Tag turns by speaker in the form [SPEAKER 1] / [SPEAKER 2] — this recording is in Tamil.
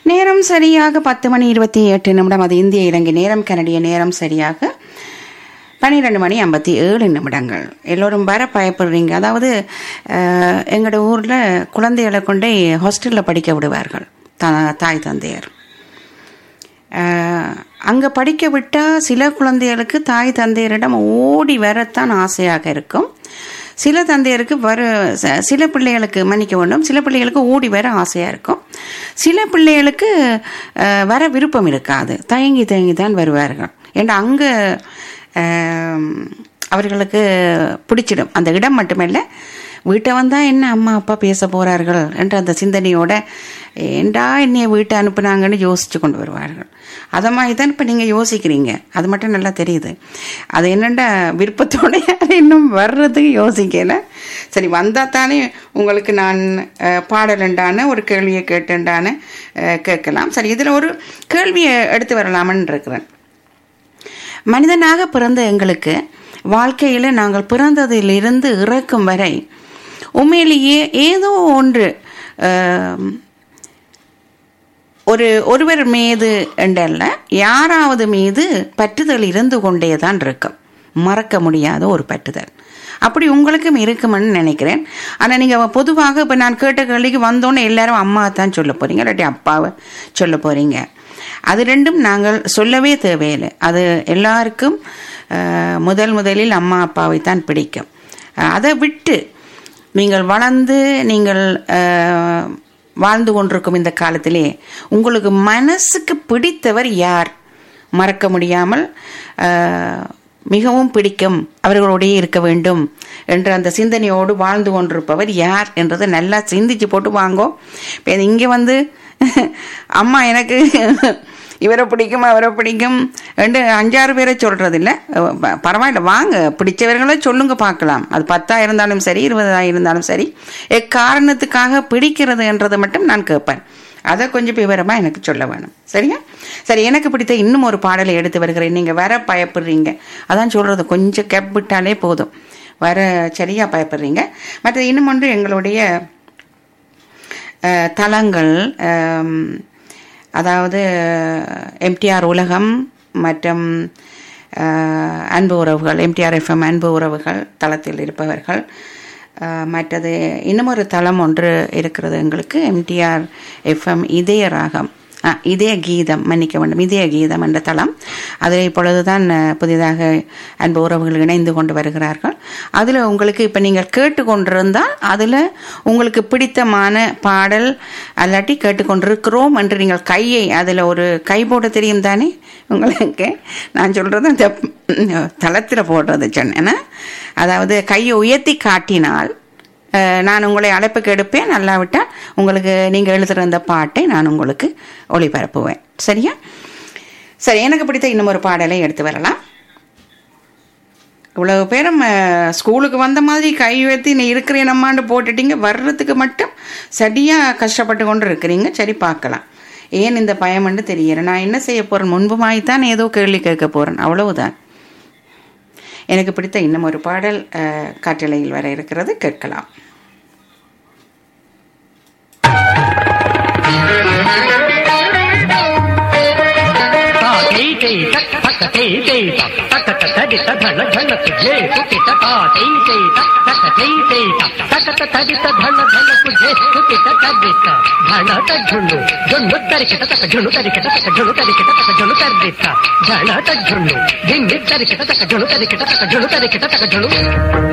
[SPEAKER 1] நேரம் சரியாக பத்து மணி இருபத்தி எட்டு நிமிடம் அது இந்திய இலங்கை நேரம் கனடிய நேரம் சரியாக பன்னிரெண்டு மணி ஐம்பத்தி ஏழு நிமிடங்கள் எல்லோரும் வர பயப்படுறீங்க அதாவது அஹ், எங்களோட ஊரில் குழந்தைகளை கொண்டே ஹாஸ்டலில் படிக்க விடுவார்கள் த தாய் தந்தையர் அங்கே படிக்க விட்டால் சில குழந்தைகளுக்கு தாய் தந்தையரிடம் ஓடி வரத்தான் ஆசையாக இருக்கும் சில தந்தையருக்கு வர ச- சில பிள்ளைகளுக்கு மன்னிக்க வேண்டும் சில பிள்ளைகளுக்கு ஓடி வர ஆசையாக இருக்கும் சில பிள்ளைகளுக்கு அஹ், வர விருப்பம் இருக்காது தயங்கி தயங்கி தான் வருவார்கள் ஏன்னா அங்கே அவர்களுக்கு பிடிச்சிடும் அந்த இடம் மட்டுமல்ல வீட்டை வந்தால் என்ன அம்மா அப்பா பேச போகிறார்கள் என்ற அந்த சிந்தனையோட ஏண்டா என்னைய வீட்டை அனுப்புனாங்கன்னு யோசிச்சு கொண்டு வருவார்கள் அதை மாதிரி தான் இப்போ நீங்கள் யோசிக்கிறீங்க அது மட்டும் நல்லா தெரியுது அது என்னென்ன விருப்பத்தோட யாரும் இன்னும் வர்றதுக்கு யோசிக்கல சரி வந்தால் தானே உங்களுக்கு நான் அஹ், பாடலண்டான ஒரு கேள்வியை கேட்டேன்டான அஹ், கேட்கலாம் சரி இதில் ஒரு கேள்வியை எடுத்து வரலாமன்னு இருக்கிறேன் மனிதனாக பிறந்த எங்களுக்கு வாழ்க்கையில் நாங்கள் பிறந்ததிலிருந்து இறக்கும் வரை உண்மையிலேயே ஏதோ ஒன்று ஆம், ஒரு ஒருவர் மீது என்றல்ல யாராவது மீது பற்றுதல் இருந்து கொண்டே தான் இருக்கும் மறக்க முடியாத ஒரு பற்றுதல் அப்படி உங்களுக்கும் இருக்குமென்னு நினைக்கிறேன் ஆனால் நீங்கள் பொதுவாக இப்போ நான் கேட்ட கேள்விக்கு வந்தோன்னே எல்லாரும் அம்மா தான் சொல்ல போகிறீங்க இல்லாட்டி அப்பாவை சொல்ல போகிறீங்க அது ரெண்டும் நாங்கள் சொல்லவே தேவையில்லை அது எல்லாருக்கும் அஹ், முதல் முதலில் அம்மா அப்பாவை தான் பிடிக்கும் அஹ், அதை விட்டு நீங்கள் வளர்ந்து நீங்கள் அஹ், வாழ்ந்து கொண்டிருக்கும் இந்த காலத்திலே உங்களுக்கு மனசுக்கு பிடித்தவர் யார் மறக்க முடியாமல் அஹ், மிகவும் பிடிக்கும் அவர்களோடயே இருக்க வேண்டும் என்ற அந்த சிந்தனையோடு வாழ்ந்து கொண்டிருப்பவர் யார் என்றதை நல்லா சிந்திச்சு போட்டு வாங்கோ இப்போ இங்கே வந்து அம்மா எனக்கு இவரை பிடிக்கும் அவரை பிடிக்கும் ரெண்டு அஞ்சாறு பேரை சொல்றதில்ல ப- பரவாயில்ல வாங்க பிடிச்சவர்களை சொல்லுங்க பார்க்கலாம் அது பத்தா இருந்தாலும் சரி இருபதா இருந்தாலும் சரி எக்காரணத்துக்காக பிடிக்கிறது என்றதை மட்டும் நான் கேட்பேன் அதை கொஞ்சம் விவரமாக எனக்கு சொல்ல வேணும் சரியா சரி எனக்கு பிடித்த இன்னும் ஒரு பாடலை எடுத்து வருகிறேன் நீங்கள் வர பயப்படுறீங்க அதான் சொல்கிறது கொஞ்சம் கேப் விட்டாலே போதும் வர சரியா பயப்படுறீங்க மற்ற இன்னும் ஒன்று எங்களுடைய அஹ், தளங்கள் அம், அதாவது எம்டிஆர் உலகம் மற்றும் அஹ், அன்பு உறவுகள் எம்டிஆர் எஃப்எம் அன்பு உறவுகள் தளத்தில் இருப்பவர்கள் அஹ், மற்றது இன்னும் ஒரு தளம் ஒன்று இருக்கிறது எங்களுக்கு எம்டிஆர் எஃப்எம் இதய ராகம் ஆ, இதய கீதம் மன்னிக்க வேண்டும் இதய கீதம் என்ற தளம் அதில் இப்பொழுதுதான் அஹ், புதிதாக அன்பு உறவுகள் இணைந்து கொண்டு வருகிறார்கள் அதில் உங்களுக்கு இப்போ நீங்கள் கேட்டுக்கொண்டிருந்தால் அதில் உங்களுக்கு பிடித்தமான பாடல் அல்லாட்டி கேட்டுக்கொண்டிருக்கிறோம் என்று நீங்கள் கையை அதில் ஒரு கை போட தெரியும் தானே உங்களுக்கு நான் சொல்கிறது அந்த தளத்தில் போடுறது சொன்னேன்னா அதாவது கையை உயர்த்தி காட்டினால் அஹ், நான் உங்களை அழைப்புக்கு எடுப்பேன் நல்லாவிட்டால் உங்களுக்கு நீங்கள் எழுதுகிற அந்த பாட்டை நான் உங்களுக்கு ஒளிபரப்புவேன் சரியா சரி எனக்கு பிடித்த இன்னும் ஒரு பாடலை எடுத்து வரலாம் இவ்வளவு பேரும் அஹ், ஸ்கூலுக்கு வந்த மாதிரி கை உயர்த்தி நீ இருக்கிறேன் அம்மாண்டு போட்டுட்டீங்க வர்றதுக்கு மட்டும் சரியாக கஷ்டப்பட்டு கொண்டு இருக்கிறீங்க சரி பார்க்கலாம் ஏன் இந்த பயம்னு தெரியல நான் என்ன செய்ய போகிறேன் முன்புமாய்த்தான் ஏதோ கேள்வி கேட்க போகிறேன் அவ்வளவுதான் எனக்கு பிடித்த இன்னும் ஒரு பாடல் அஹ், காற்றலையில் வர இருக்கிறது கேட்கலாம்
[SPEAKER 2] tay tay tắc tắc tắc tay tay tắc tắc tắc tắc tay tắc धन धन तुझे तुके तका tay tay tắc tắc tắc tay tay tắc tắc tắc tắc tay तक धन धन तुझे तुके तका देता धन तक झुनु झुनु तरिके तक झुनु तरिके तक झुनु तरिके तक झुनु कर देता धन तक झुनु दिन दिन तरिके तक झुनु तरिके तक झुनु तरिके तक झुनु